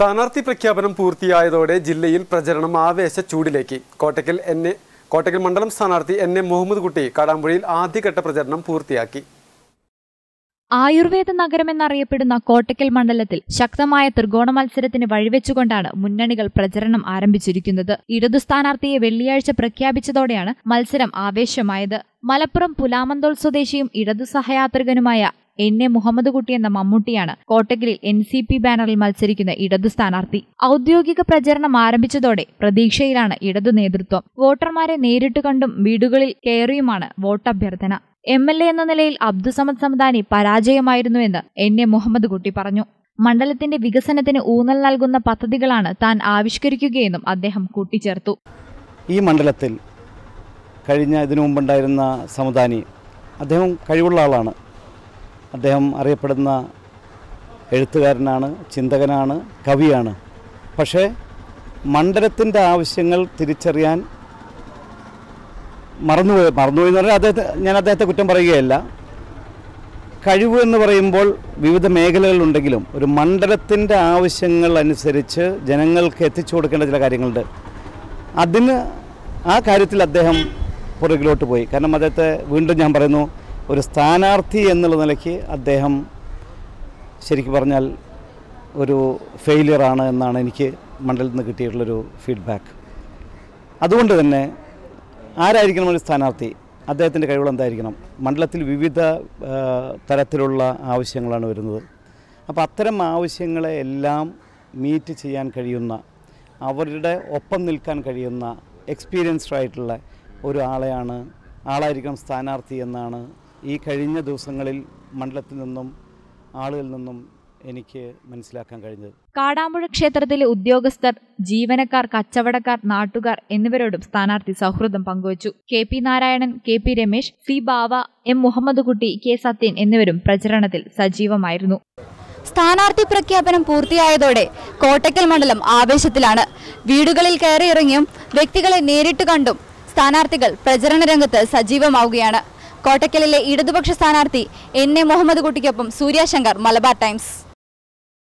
സ്ഥാനാർത്ഥി പ്രഖ്യാപനം പൂർത്തിയായതോടെ ജില്ലയിൽ പ്രചരണം ആവേശ ചൂടിലേക്ക് കോട്ടക്കൽ എൻ എ കോട്ടക്കൽ മണ്ഡലം സ്ഥാനാർത്ഥി എൻ എ മുഹമ്മദ് കുട്ടി കാടാമ്പുഴയിൽ ആദ്യഘട്ട പ്രചരണം പൂർത്തിയാക്കി ആയുർവേദ നഗരമെന്നറിയപ്പെടുന്ന കോട്ടക്കൽ മണ്ഡലത്തിൽ ശക്തമായ ത്രികോണ മത്സരത്തിന് വഴിവെച്ചുകൊണ്ടാണ് മുന്നണികൾ പ്രചരണം ആരംഭിച്ചിരിക്കുന്നത് ഇടതു സ്ഥാനാർത്ഥിയെ വെള്ളിയാഴ്ച പ്രഖ്യാപിച്ചതോടെയാണ് മത്സരം ആവേശമായത് മലപ്പുറം പുലാമന്തോൾ സ്വദേശിയും ഇടതു സഹയാത്രികനുമായ എൻ എ മുഹമ്മദ് കുട്ടി എന്ന മമ്മൂട്ടിയാണ് കോട്ടക്കലിൽ എൻ സി പി ബാനറിൽ മത്സരിക്കുന്ന ഇടതു സ്ഥാനാർത്ഥി ഔദ്യോഗിക പ്രചരണം ആരംഭിച്ചതോടെ പ്രതീക്ഷയിലാണ് ഇടതു നേതൃത്വം വോട്ടർമാരെ നേരിട്ട് കണ്ടും വീടുകളിൽ കയറിയുമാണ് വോട്ടഭ്യർത്ഥന എം എൽ എ എന്ന നിലയിൽ അബ്ദുസമദ് സമദാനി പരാജയമായിരുന്നുവെന്ന് എൻ എ മുഹമ്മദ് കുട്ടി പറഞ്ഞു മണ്ഡലത്തിന്റെ വികസനത്തിന് ഊന്നൽ നൽകുന്ന പദ്ധതികളാണ് താൻ ആവിഷ്കരിക്കുകയെന്നും അദ്ദേഹം കൂട്ടിച്ചേർത്തു ഈ മണ്ഡലത്തിൽ കഴിഞ്ഞ ഇതിനു മുമ്പുണ്ടായിരുന്ന സമുദാനി അദ്ദേഹം കഴിവുള്ള ആളാണ് അദ്ദേഹം അറിയപ്പെടുന്ന എഴുത്തുകാരനാണ് ചിന്തകനാണ് കവിയാണ് പക്ഷേ മണ്ഡലത്തിൻ്റെ ആവശ്യങ്ങൾ തിരിച്ചറിയാൻ മറന്നുപോയി മറന്നുപോയി എന്ന് പറഞ്ഞാൽ അദ്ദേഹത്തെ ഞാൻ അദ്ദേഹത്തെ കുറ്റം പറയുകയല്ല കഴിവ് എന്ന് പറയുമ്പോൾ വിവിധ മേഖലകളുണ്ടെങ്കിലും ഒരു മണ്ഡലത്തിൻ്റെ ആവശ്യങ്ങൾ അനുസരിച്ച് ജനങ്ങൾക്ക് എത്തിച്ചു കൊടുക്കേണ്ട ചില കാര്യങ്ങളുണ്ട് അതിന് ആ കാര്യത്തിൽ അദ്ദേഹം പുറകിലോട്ട് പോയി കാരണം അദ്ദേഹത്തെ വീണ്ടും ഞാൻ പറയുന്നു ഒരു സ്ഥാനാർത്ഥി എന്നുള്ള നിലയ്ക്ക് അദ്ദേഹം ശരിക്കും പറഞ്ഞാൽ ഒരു ഫെയിലിയറാണ് എന്നാണ് എനിക്ക് മണ്ഡലത്തിൽ നിന്ന് കിട്ടിയിട്ടുള്ളൊരു ഫീഡ്ബാക്ക് അതുകൊണ്ട് തന്നെ ആരായിരിക്കണം ഒരു സ്ഥാനാർത്ഥി അദ്ദേഹത്തിൻ്റെ കഴിവുകൾ എന്തായിരിക്കണം മണ്ഡലത്തിൽ വിവിധ ആ, തരത്തിലുള്ള ആവശ്യങ്ങളാണ് വരുന്നത് അപ്പോൾ അത്തരം ആവശ്യങ്ങളെ എല്ലാം മീറ്റ് ചെയ്യാൻ കഴിയുന്ന അവരുടെ ഒപ്പം നിൽക്കാൻ കഴിയുന്ന എക്സ്പീരിയൻസ്ഡ് ആയിട്ടുള്ള ഒരു ആളെയാണ് ആളായിരിക്കണം സ്ഥാനാർത്ഥി എന്നാണ് ഈ കഴിഞ്ഞ ദിവസങ്ങളിൽ മണ്ഡലത്തിൽ നിന്നും ആളുകളിൽ നിന്നും എനിക്ക് മനസ്സിലാക്കാൻ കഴിഞ്ഞത് കാടാമ്പുഴ ക്ഷേത്രത്തിലെ ഉദ്യോഗസ്ഥർ ജീവനക്കാർ കച്ചവടക്കാർ നാട്ടുകാർ എന്നിവരോടും സ്ഥാനാർത്ഥി സൗഹൃദം പങ്കുവച്ചു K P Narayanan K P Ramesh C Bava M Muhammad Kutty K Sathyan എന്നിവരും പ്രചരണത്തിൽ സജീവമായിരുന്നു സ്ഥാനാർത്ഥി പ്രഖ്യാപനം പൂർത്തിയായതോടെ കോട്ടക്കൽ മണ്ഡലം ആവേശത്തിലാണ് വീടുകളിൽ കയറിയിറങ്ങിയും വ്യക്തികളെ നേരിട്ട് കണ്ടും സ്ഥാനാർത്ഥികൾ പ്രചരണ രംഗത്ത് സജീവമാവുകയാണ് കോട്ടക്കലിലെ ഇടതുപക്ഷ സ്ഥാനാർത്ഥി എൻ എ മുഹമ്മദ് കുട്ടിക്കൊപ്പം സൂര്യ ശങ്കർ മലബാർ ടൈംസ്